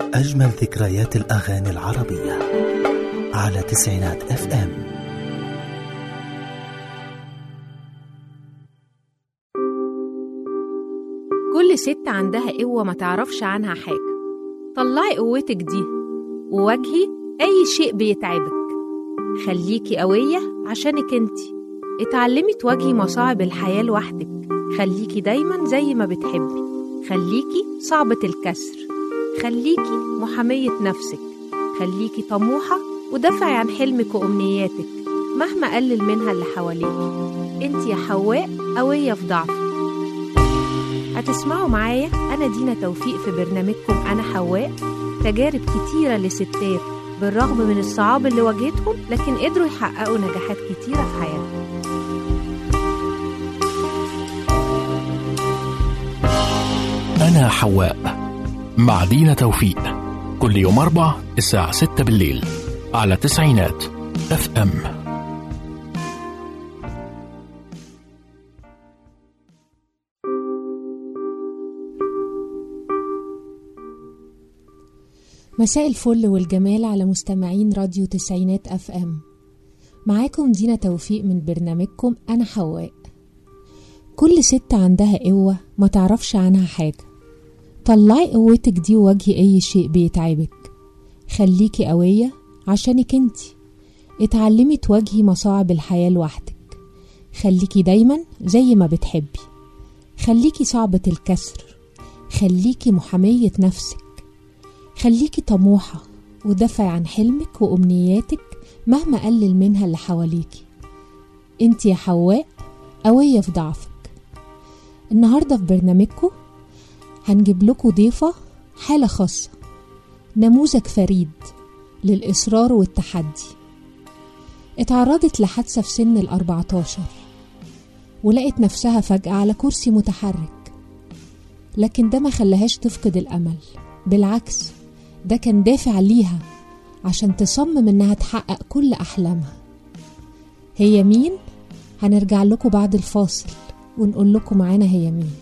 أجمل ذكريات الأغاني العربية على تسعينات اف ام كل ست عندها قوة ما تعرفش عنها حاجة طلعي قوتك دي وواجهي أي شيء بيتعبك خليكي قوية عشانك انتي اتعلمي تواجهي مصاعب الحياة لوحدك خليكي دايما زي ما بتحبي خليكي صعبة الكسر خليكي محامية نفسك خليكي طموحة ودافعي عن حلمك وأمنياتك مهما قلل منها اللي حواليك انت يا حواء قوية في ضعفك هتسمعوا معايا أنا دينا توفيق في برنامجكم أنا حواء تجارب كتيرة لستات بالرغم من الصعاب اللي واجهتهم لكن قدروا يحققوا نجاحات كتيرة في حياتهم أنا حواء مع دينا توفيق كل يوم أربع الساعة ستة بالليل على تسعينات اف ام مساء الفل والجمال على مستمعين راديو تسعينات اف ام معاكم دينا توفيق من برنامجكم انا حواء كل ست عندها قوة ما تعرفش عنها حاجة طلعي قوتك دي وواجهي اي شيء بيتعبك خليكي قوية عشانك انتي اتعلمي تواجهي مصاعب الحياة لوحدك خليكي دايما زي ما بتحبي خليكي صعبة الكسر خليكي محامية نفسك خليكي طموحة ودافعي عن حلمك وأمنياتك مهما قلل منها اللي حواليكي انت يا حواء قوية في ضعفك النهاردة في برنامجكم هنجيب لكم ضيفة حالة خاصة نموذج فريد للإصرار والتحدي اتعرضت لحادثة في سن الأربعتاشر ولقت نفسها فجأة على كرسي متحرك لكن ده ما خلاهاش تفقد الأمل بالعكس ده كان دافع ليها عشان تصمم انها تحقق كل احلامها هي مين هنرجع لكم بعد الفاصل ونقول لكم معانا هي مين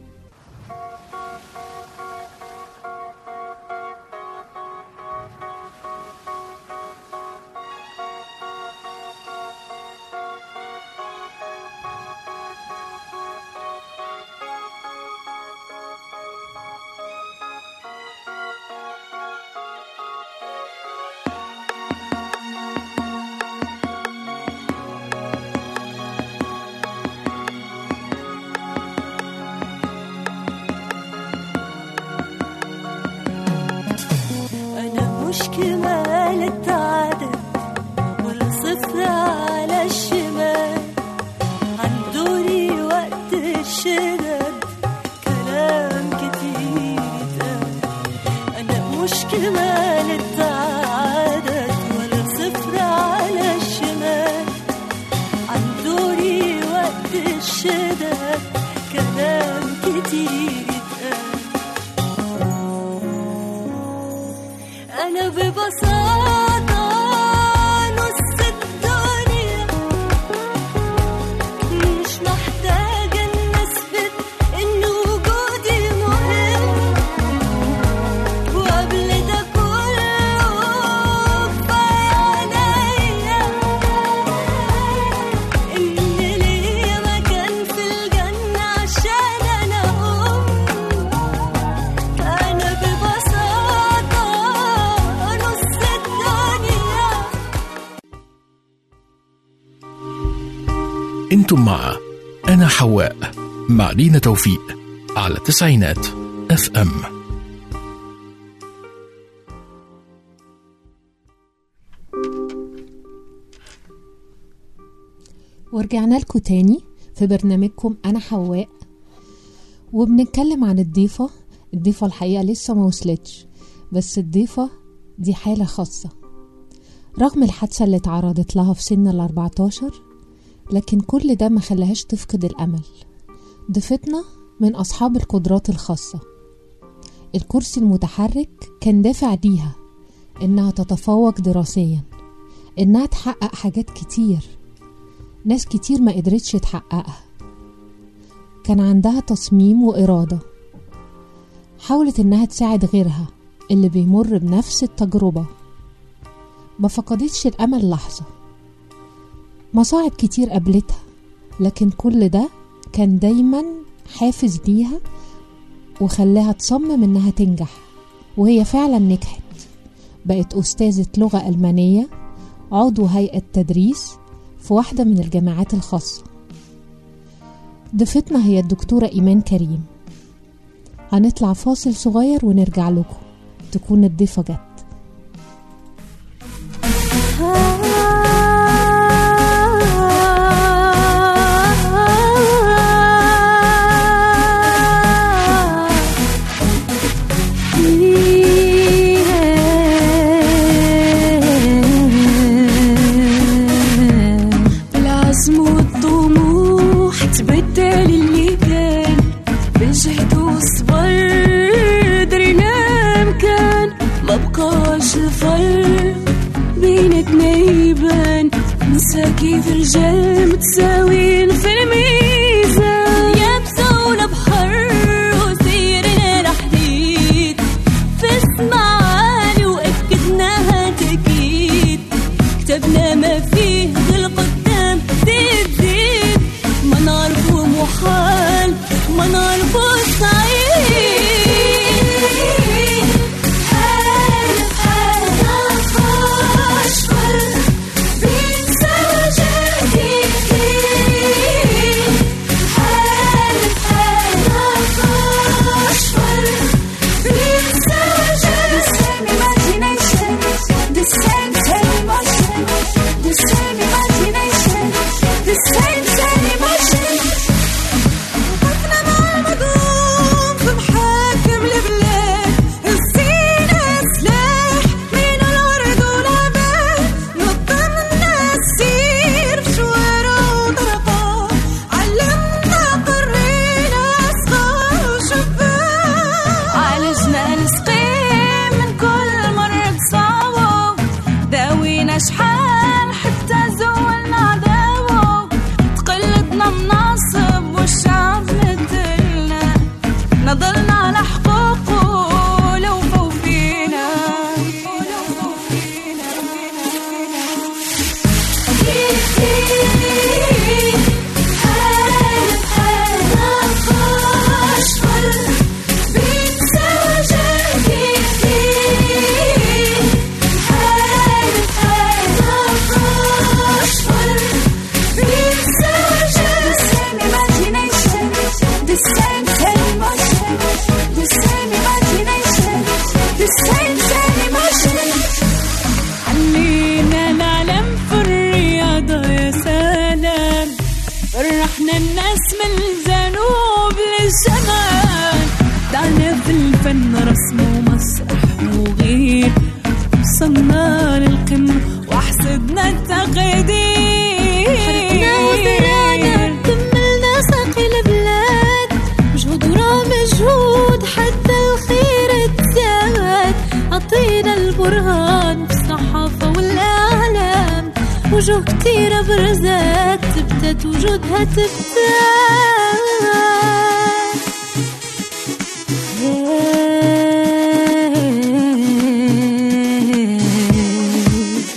أنا مش كمال التعادل ولا صفر على الشمال عن دوري وقت الشدد كلام كتير اتقال أنا مش كمال التعادل ولا صفر على الشمال عن دوري وقت الشدد كلام كتير اتقال أنا ببساطة نص الدنيا مش محتاجة إن أثبت إن وجودي مهم وقبل ده كله كفاية عليا إن ليا مكان في الجنة عشان أنا أم أنا ببساطة نص الدنيا انتم مع أنا حواء مع دينا توفيق على تسعينات اف ام ورجعنا لكم تاني في برنامجكم أنا حواء وبنتكلم عن الضيفة الضيفة الحقيقة لسه ما وصلتش بس الضيفة دي حالة خاصة رغم الحادثة اللي اتعرضت لها في سن الأربعتاشر لكن كل ده ما خلاهاش تفقد الأمل ضيفتنا من أصحاب القدرات الخاصة الكرسي المتحرك كان دافع ليها إنها تتفوق دراسيا إنها تحقق حاجات كتير ناس كتير ما قدرتش تحققها كان عندها تصميم وإرادة حاولت إنها تساعد غيرها اللي بيمر بنفس التجربة ما فقدتش الأمل لحظة مصاعب كتير قابلتها لكن كل ده كان دايما حافز ليها وخلاها تصمم إنها تنجح وهي فعلا نجحت بقت أستاذة لغة ألمانية عضو هيئة تدريس في واحدة من الجامعات الخاصة ضيفتنا هي الدكتورة إيمان كريم هنطلع فاصل صغير ونرجع لكم تكون الضيفة جت بالعزم والطموح تبدل اللي كان بجهد وصبر درنا مكان ما بقاش الفرق بيناتنا يبان نسى كيف رجال متساويين في الميزان يابسة بحر وسيرنا لحديد في السما عالي وأكدناها تأكيد كتبنا ما فيه للقدام زيد زيد ما نعرفه محال ما نعرفه صعيد حالف حالف أشفر بينسى وجهي حالف حالف أشفر بينسى وجهي The same imagination The same same emotion The same imagination The same same emotion وقفنا مع المظلوم في محاكم البلاد الزينة سلاح من الأرض والعباد نظمنا السير في شوارع وطرقات علمنا قرينا صغار وشباب عالجنا السقيم من كل مرة تصاوب داوينا شحال حتى زولنا عداوة تقلدنا مناصب والشعب مثلنا نضلنا على حقوقه لو فوفينا ولو فوفينا حالف حالف أشفر بينسى وجهي حالف حالف أشفر بينسى وجهي The same imagination The same same emotion The same imagination The same same emotion علينا نعلم في الرياضة يا سلام فرحنا الناس من الجنوب للشمال دعنا في الفن رسم ومسرح وغير وصلنا للقمة وحسدنا التقدير حرقنا وزرعنا كملنا ساقي البلاد مجهود ورا مجهود حتى الخير اتزاد عطينا البرهان في الصحافة والإعلام وجوه كتيرة برزات تبتت وجودها تبتت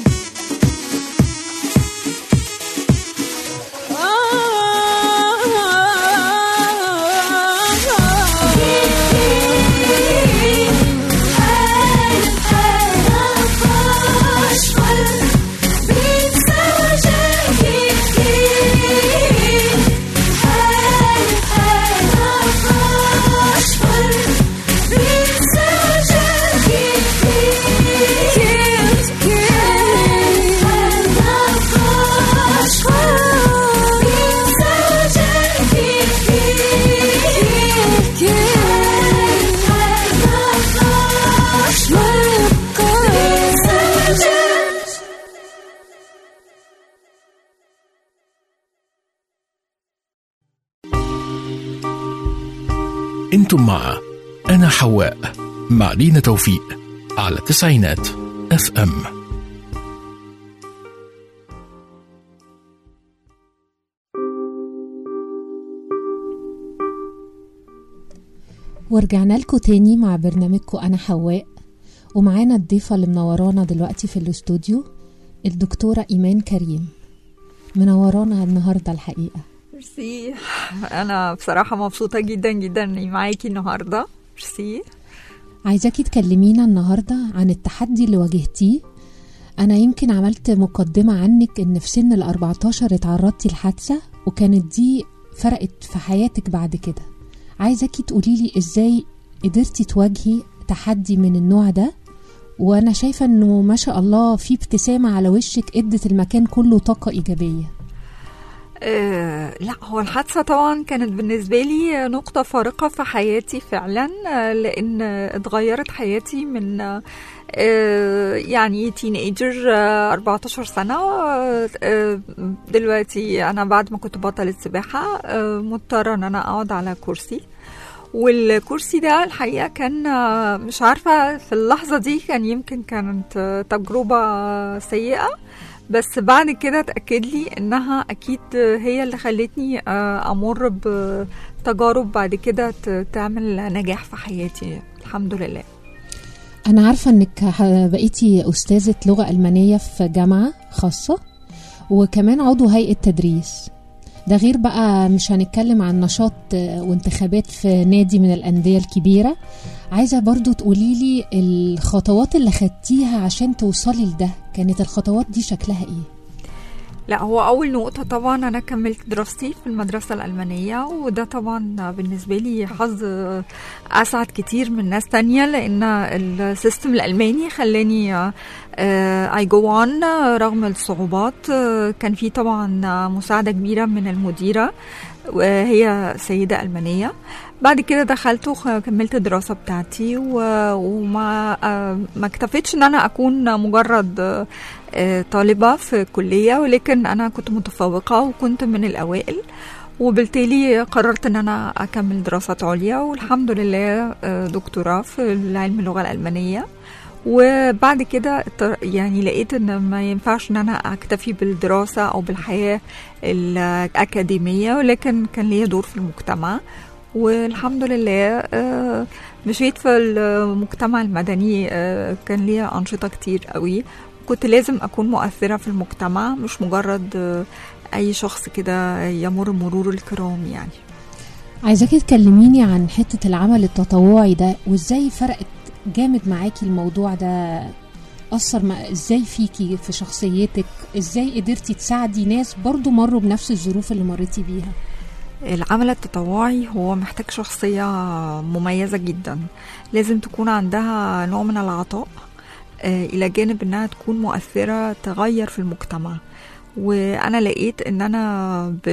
انتم مع انا حواء مع لينا توفيق على تسعينات اف ام ورجعنا لكم تاني مع برنامجكم أنا حواء ومعانا الضيفة اللي منورانا دلوقتي في الاستوديو الدكتورة إيمان كريم منورانا النهاردة الحقيقة ميرسي انا بصراحه مبسوطه جدا جدا اني معاكي النهارده ميرسي عايزاكي تكلمينا النهاردة عن التحدي اللي واجهتيه أنا يمكن عملت مقدمة عنك إن في سن ال 14 اتعرضتي لحادثة وكانت دي فرقت في حياتك بعد كده عايزاكي تقوليلي إزاي قدرتي تواجهي تحدي من النوع ده وأنا شايفة إنه ما شاء الله في ابتسامة على وشك ادت المكان كله طاقة إيجابية آه لا هو الحادثة طبعا كانت بالنسبة لي نقطة فارقة في حياتي فعلا آه، لأن اتغيرت حياتي من آه، يعني تين ايجر 14 سنة آه، آه، دلوقتي أنا بعد ما كنت بطلة سباحة آه، مضطرة إن أنا أقعد على كرسي والكرسي ده الحقيقة كان آه، مش عارفة في اللحظة دي كان يمكن كانت آه، تجربة سيئة بس بعد كده اتأكد لي انها اكيد هي اللي خلتني آه، امر بتجارب بعد كده ت- تعمل نجاح في حياتي الحمد لله أنا عارفة إنك ح- بقيتي أستاذة لغة ألمانية في جامعة خاصة وكمان عضو هيئة تدريس ده غير بقى مش هنتكلم عن نشاط آه، وانتخابات في نادي من الأندية الكبيرة عايزة برضو تقوليلي الخطوات اللي خدتيها عشان توصلي لده كانت الخطوات دي شكلها ايه؟ لا هو أول نقطة طبعا أنا كملت دراستي في المدرسة الألمانية وده طبعا بالنسبة لي حظ أسعد كتير من ناس تانية لأن السيستم الألماني خلاني اي جو اون رغم الصعوبات آه، كان في طبعا مساعدة كبيرة من المديرة وهي سيدة ألمانية بعد كده دخلت وكملت الدراسة بتاعتي و- وما آه، ما اكتفيتش ان انا اكون مجرد آه، آه، طالبة في كلية ولكن انا كنت متفوقة وكنت من الاوائل وبالتالي قررت ان انا اكمل دراسات عليا والحمد لله آه، دكتوراه في علم اللغة الألمانية وبعد كده اضطر- يعني لقيت ان ما ينفعش ان انا اكتفي بالدراسة او بالحياة الأكاديمية ولكن كان ليا دور في المجتمع والحمد لله آه، مشيت في المجتمع المدني آه، كان ليا أنشطة كتير قوي كنت لازم أكون مؤثرة في المجتمع مش مجرد آه، أي شخص كده يمر مرور الكرام يعني عايزاكي تكلميني عن حتة العمل التطوعي ده وازاي فرقت جامد معاكي الموضوع ده أثر مع ازاي فيكي في شخصيتك ازاي قدرتي تساعدي ناس برضو مروا بنفس الظروف اللي مريتي بيها العمل التطوعي هو محتاج شخصية مميزة جدا لازم تكون عندها نوع من العطاء آه، إلى جانب إنها تكون مؤثرة تغير في المجتمع وأنا لقيت إن أنا ب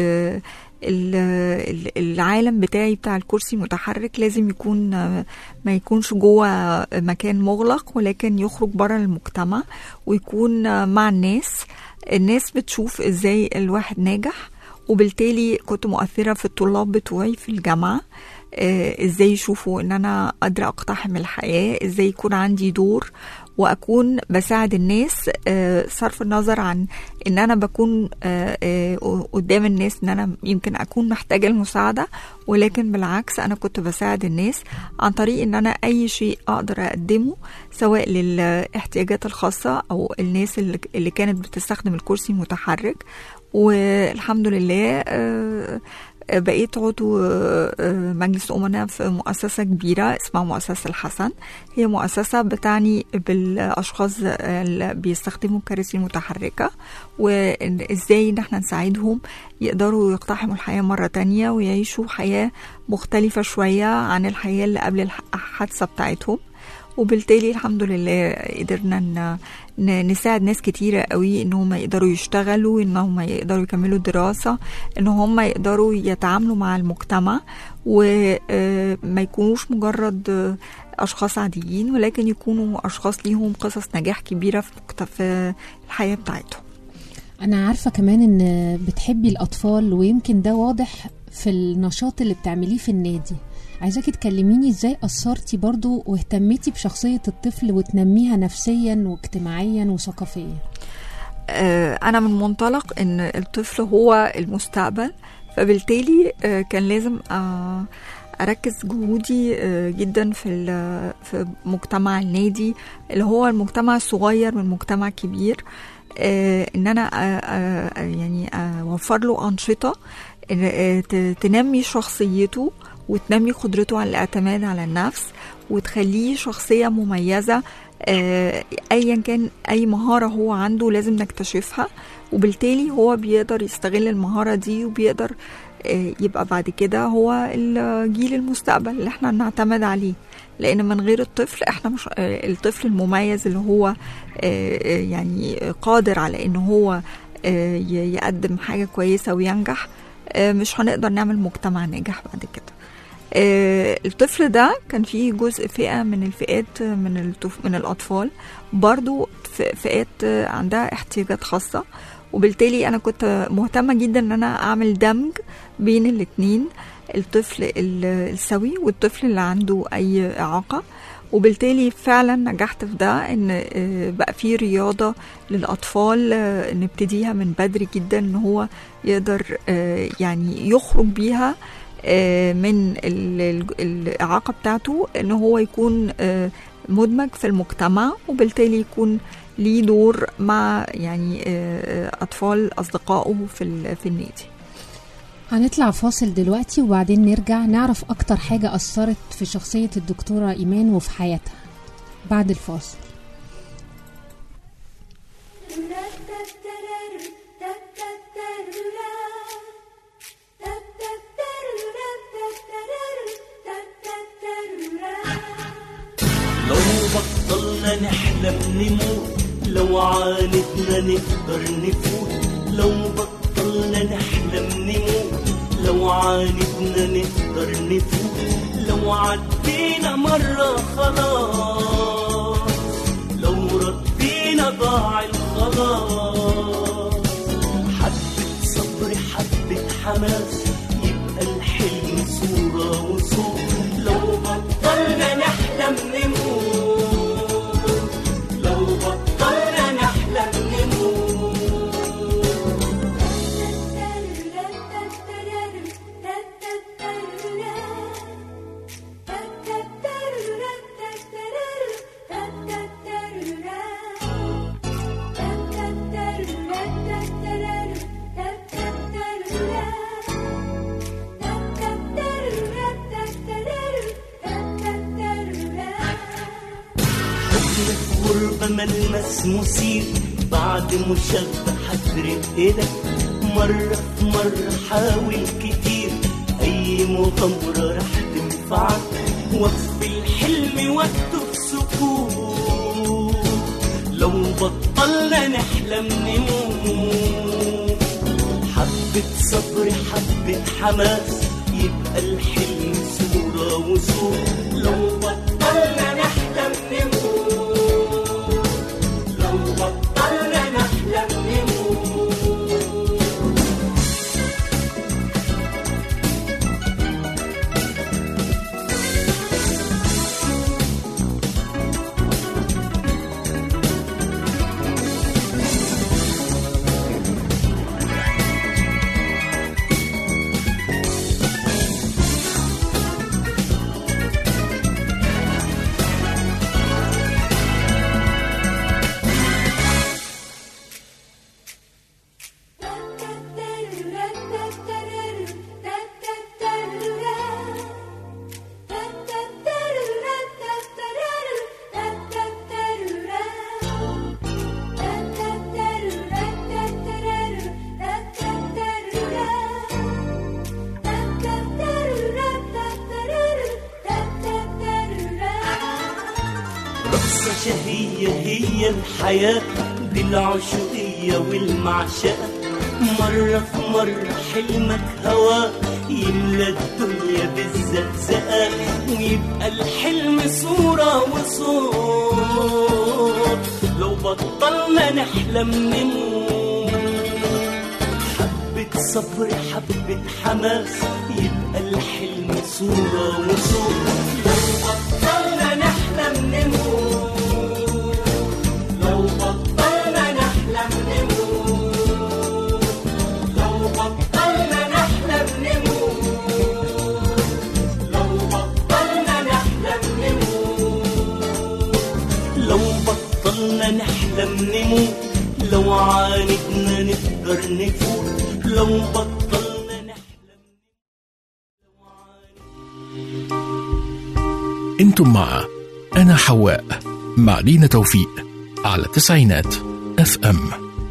ال- ال- العالم بتاعي بتاع الكرسي متحرك لازم يكون آه، ما يكونش جوه مكان مغلق ولكن يخرج بره المجتمع ويكون آه، مع الناس الناس بتشوف ازاي الواحد ناجح وبالتالي كنت مؤثرة في الطلاب بتوعي في الجامعة آه، ازاي يشوفوا ان انا قادرة اقتحم الحياة ازاي يكون عندي دور واكون بساعد الناس آه، صرف النظر عن ان انا بكون آه، آه، قدام الناس ان انا يمكن اكون محتاجة المساعدة ولكن بالعكس انا كنت بساعد الناس عن طريق ان انا اي شيء اقدر اقدمه سواء للاحتياجات الخاصة او الناس اللي اللي كانت بتستخدم الكرسي المتحرك والحمد لله آه، بقيت عضو آه، مجلس أمناء في مؤسسة كبيرة اسمها مؤسسة الحسن هي مؤسسة بتعني بالأشخاص اللي بيستخدموا الكراسي المتحركة وإزاي إن احنا نساعدهم يقدروا يقتحموا الحياة مرة تانية ويعيشوا حياة مختلفة شوية عن الحياة اللي قبل الحادثة بتاعتهم وبالتالي الحمد لله قدرنا ن- ن- نساعد ناس كتيرة قوي ان هم يقدروا يشتغلوا ان هم يقدروا يكملوا دراسة ان هم يقدروا يتعاملوا مع المجتمع وما يكونوش مجرد آه، اشخاص عاديين ولكن يكونوا اشخاص ليهم قصص نجاح كبيرة في مجت- في الحياة بتاعتهم أنا عارفة كمان إن بتحبي الأطفال ويمكن ده واضح في النشاط اللي بتعمليه في النادي عايزاكي تكلميني ازاي أثرتي برضو واهتميتي بشخصية الطفل وتنميها نفسيا واجتماعيا وثقافيا آه، أنا من منطلق إن الطفل هو المستقبل فبالتالي آه، كان لازم آه، اركز جهودي آه، جدا في ال- في مجتمع النادي اللي هو المجتمع الصغير من مجتمع كبير آه، ان انا آه، آه، يعني اوفر له انشطه آه، ت- تنمي شخصيته وتنمي قدرته على الاعتماد على النفس وتخليه شخصيه مميزه آه، ايا كان اي مهاره هو عنده لازم نكتشفها وبالتالي هو بيقدر يستغل المهاره دي وبيقدر آه، يبقى بعد كده هو الجيل المستقبل اللي احنا نعتمد عليه لان من غير الطفل احنا مش آه، الطفل المميز اللي هو آه، آه، يعني قادر على ان هو آه، ي- يقدم حاجه كويسه وينجح آه، مش هنقدر نعمل مجتمع ناجح بعد كده آه، الطفل ده كان فيه جزء فئة من الفئات من الطف... من الأطفال برضو ف- فئات آه، عندها احتياجات خاصة وبالتالي أنا كنت مهتمة جدا إن أنا أعمل دمج بين الاتنين الطفل ال- السوي والطفل اللي عنده أي إعاقة وبالتالي فعلا نجحت في ده ان آه، بقى في رياضه للاطفال آه، نبتديها من بدري جدا ان هو يقدر آه، يعني يخرج بيها آه، من ال- ال- الإعاقة بتاعته إن هو يكون آه، مدمج في المجتمع وبالتالي يكون ليه دور مع يعني آه، آه، أطفال أصدقائه في ال- في النادي هنطلع فاصل دلوقتي وبعدين نرجع نعرف أكتر حاجة أثرت في شخصية الدكتورة إيمان وفي حياتها بعد الفاصل لو بطلنا نحلم نموت لو عاندنا نقدر نفوت لو بطلنا نحلم نموت لو عاندنا نقدر نفوت لو عدينا مرة خلاص لو ردينا ضاع الخلاص حبة صبر حبة حماس يبقى الحلم صورة وصوت لو بطلنا نحلم نموت لو بطلنا نحلم نموت حب غربة ملمس مثير بعد مشابهة حترق إيدك مرة في مرة حاول كتير أي مغامرة رح تنفعك وقف الحلم وقته في سكوت لو بطلنا نحلم نموت حبة صبر حبة حماس يبقى الحلم صورة وصور لو بطلنا نحلم نموت لو بطلنا نحلم نموت رقصة شهية هي الحياة دي العشقية والمعشقة مرة في مرة حلمك هوا يملى الدنيا بالزقزقة ويبقى الحلم صورة وصوت لو بطلنا نحلم نموت حبة صبر حبة حماس يبقى الحلم صورة وصوت لو بطلنا نحلم نموت لو بطلنا نحلم نموت لو بطلنا نحلم نموت لو بطلنا نحلم نموت لو عاندنا نقدر نفوت لو بطلنا نحلم انتم مع انا حواء مع دينا توفيق على تسعينات اف ام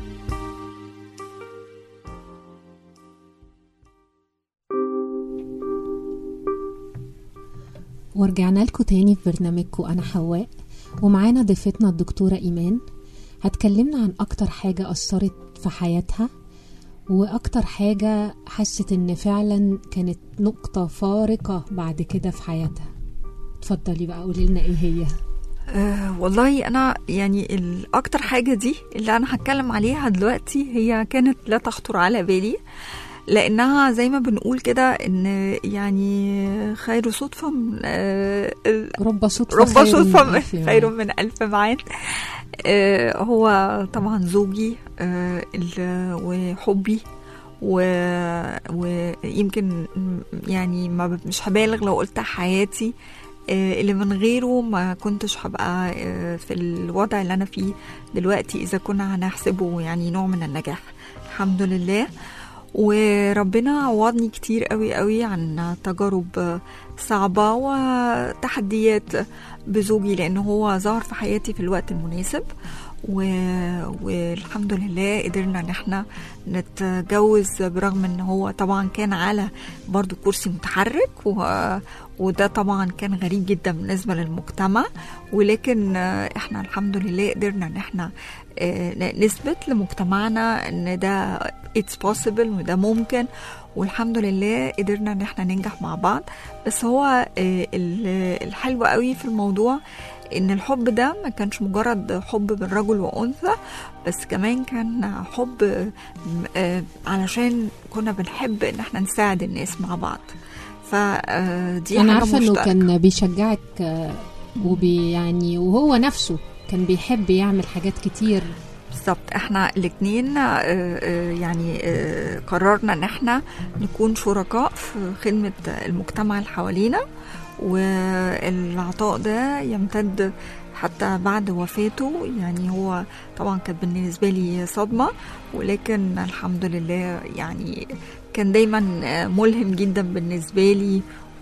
ورجعنا لكم تاني في برنامجكم أنا حواء ومعانا ضيفتنا الدكتورة إيمان هتكلمنا عن أكتر حاجة أثرت في حياتها وأكتر حاجة حست إن فعلا كانت نقطة فارقة بعد كده في حياتها اتفضلي بقى قولي لنا إيه هي أه والله انا يعني الاكتر حاجه دي اللي انا هتكلم عليها دلوقتي هي كانت لا تخطر على بالي لانها زي ما بنقول كده ان يعني خير صدفه من أه رب صدفة رب خير من صدفه من- ألف خير يوم. من الف معاد أه هو طبعا زوجي أه ال- وحبي و- ويمكن يعني ما ب- مش هبالغ لو قلت حياتي آه، اللي من غيره ما كنتش هبقى آه، في الوضع اللي انا فيه دلوقتي اذا كنا هنحسبه يعني نوع من النجاح الحمد لله وربنا عوضني كتير قوي قوي عن تجارب آه، صعبة وتحديات بزوجي لأن هو ظهر في حياتي في الوقت المناسب و... والحمد لله قدرنا ان احنا نتجوز برغم ان هو طبعا كان على برضو كرسي متحرك و... وده طبعا كان غريب جدا بالنسبه للمجتمع ولكن آه، احنا الحمد لله قدرنا ان احنا آه، ن- نثبت لمجتمعنا ان ده it's possible وده ممكن والحمد لله قدرنا ان احنا ننجح مع بعض بس هو آه، ال- الحلو قوي في الموضوع ان الحب ده ما كانش مجرد حب بين رجل وانثى بس كمان كان حب آه، آه، علشان كنا بنحب ان احنا نساعد الناس مع بعض فدي أنا حاجه عارفة إنه مشتركة. كان بيشجعك آه، وبي يعني وهو نفسه كان بيحب يعمل حاجات كتير بالظبط احنا الاثنين يعني آه، قررنا ان احنا نكون شركاء في خدمة المجتمع اللي حوالينا والعطاء ده يمتد حتى بعد وفاته يعني هو طبعا كانت بالنسبة لي صدمة ولكن الحمد لله يعني كان دايما آه، ملهم جدا بالنسبة لي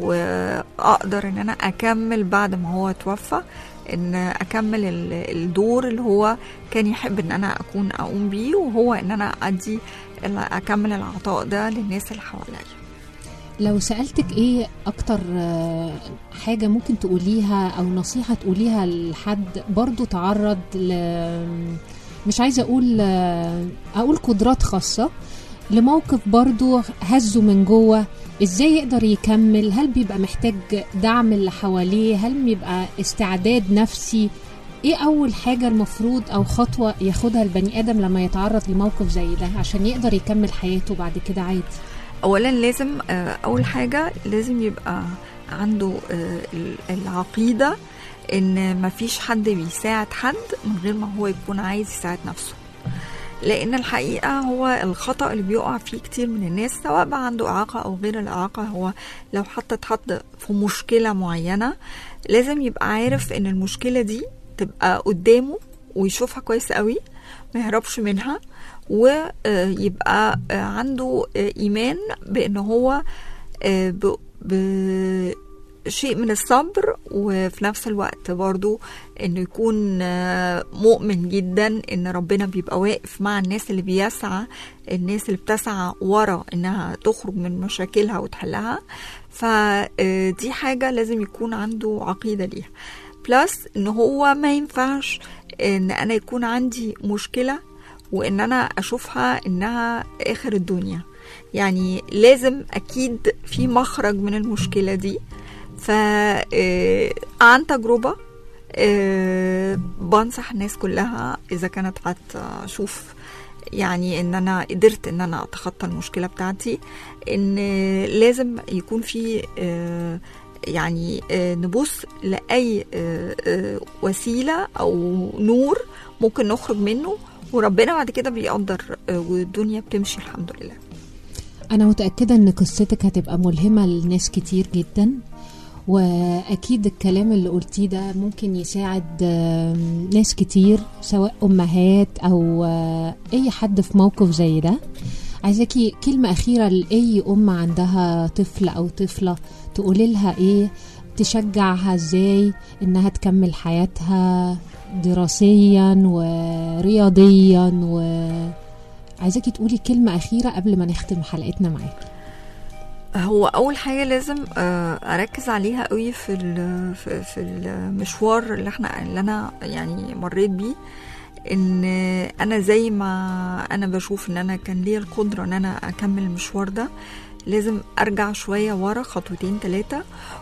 واقدر ان انا اكمل بعد ما هو توفى ان اكمل ال- الدور اللي هو كان يحب ان انا اكون اقوم بيه وهو ان انا ادي ال- اكمل العطاء ده للناس اللي حواليا لو سألتك ايه اكتر آه، حاجة ممكن تقوليها او نصيحة تقوليها لحد برضو تعرض ل مش عايزة اقول آه، اقول قدرات خاصة لموقف برضو هزه من جوه ازاي يقدر يكمل هل بيبقى محتاج دعم اللي حواليه هل بيبقى استعداد نفسي ايه اول حاجة المفروض او خطوة ياخدها البني ادم لما يتعرض لموقف زي ده عشان يقدر يكمل حياته بعد كده عادي اولا لازم آه، اول حاجه لازم يبقى عنده آه، ال- العقيده ان مفيش حد بيساعد حد من غير ما هو يكون عايز يساعد نفسه لان الحقيقه هو الخطا اللي بيقع فيه كتير من الناس سواء بقى عنده اعاقه او غير الاعاقه هو لو حتى اتحط في مشكله معينه لازم يبقى عارف ان المشكله دي تبقى قدامه ويشوفها كويس قوي ما يهربش منها ويبقى عنده آه، ايمان بان هو آه، ب- بشيء من الصبر وفي نفس الوقت برضو انه يكون آه، مؤمن جدا ان ربنا بيبقى واقف مع الناس اللي بيسعى الناس اللي بتسعى ورا انها تخرج من مشاكلها وتحلها فدي حاجة لازم يكون عنده عقيدة ليها بلس ان هو ما ينفعش ان انا يكون عندي مشكلة وان انا اشوفها انها اخر الدنيا يعني لازم اكيد في مخرج من المشكله دي ف آه، عن تجربه آه، بنصح الناس كلها اذا كانت هتشوف يعني ان انا قدرت ان انا اتخطى المشكله بتاعتي ان لازم يكون في آه، يعني آه، نبص لاي آه، آه، وسيله او نور ممكن نخرج منه وربنا بعد كده بيقدر آه، والدنيا بتمشي الحمد لله أنا متأكدة إن قصتك هتبقى ملهمة لناس كتير جدا واكيد الكلام اللي قلتيه ده ممكن يساعد آم، ناس كتير سواء امهات او آه، اي حد في موقف زي ده عايزاكي كلمة أخيرة لأي أم عندها طفل أو طفلة تقولي لها إيه تشجعها إزاي إنها تكمل حياتها دراسيا ورياضيا وعايزاكي تقولي كلمة أخيرة قبل ما نختم حلقتنا معاكي هو اول حاجه لازم آه، اركز عليها قوي في ال- في في المشوار اللي احنا اللي انا يعني مريت بيه ان انا زي ما انا بشوف ان انا كان ليا القدره ان انا اكمل المشوار ده لازم ارجع شويه ورا خطوتين ثلاثه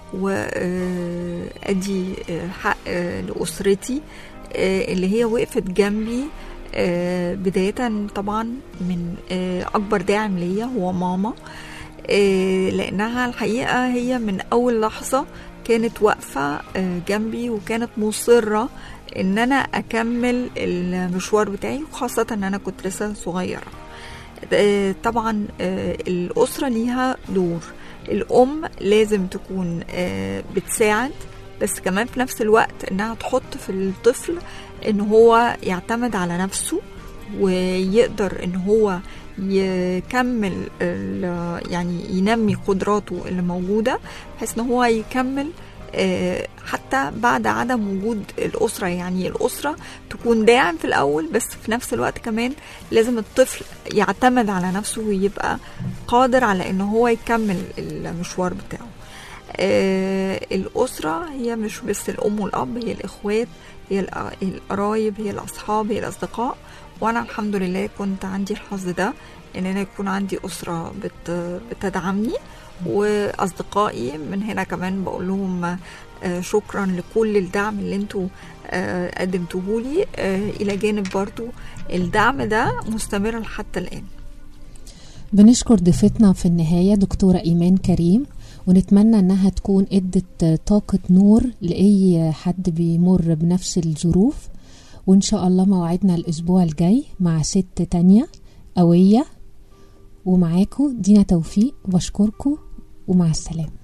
وادي حق آه، لاسرتي آه، اللي هي وقفت جنبي آه، بدايه طبعا من آه، اكبر داعم ليا هو ماما آه، لانها الحقيقه هي من اول لحظه كانت واقفه آه، جنبي وكانت مصره ان انا اكمل المشوار بتاعي وخاصه ان انا كنت لسه صغيره آه، طبعا آه، الاسره ليها دور الام لازم تكون آه، بتساعد بس كمان في نفس الوقت انها تحط في الطفل ان هو يعتمد على نفسه ويقدر ان هو يكمل ال- يعني ينمي قدراته اللي موجودة بحيث ان هو يكمل آه، حتى بعد عدم وجود الأسرة يعني الأسرة تكون داعم في الأول بس في نفس الوقت كمان لازم الطفل يعتمد على نفسه ويبقى قادر على ان هو يكمل المشوار بتاعه آه، الأسرة هي مش بس الأم والأب هي الإخوات هي الأ- القرايب هي الأصحاب هي الأصدقاء وأنا الحمد لله كنت عندي الحظ ده إن أنا يكون عندي أسرة بت بتدعمني وأصدقائي من هنا كمان بقول لهم آه، شكرا لكل الدعم اللي انتوا آه، قدمتوهولي آه، إلى جانب برضو الدعم ده مستمر حتى الآن بنشكر ضيفتنا في النهاية دكتورة إيمان كريم ونتمنى إنها تكون إدت طاقة نور لأي حد بيمر بنفس الظروف وإن شاء الله موعدنا الأسبوع الجاي مع ست تانية قوية ومعاكم دينا توفيق بشكركم ومع السلامة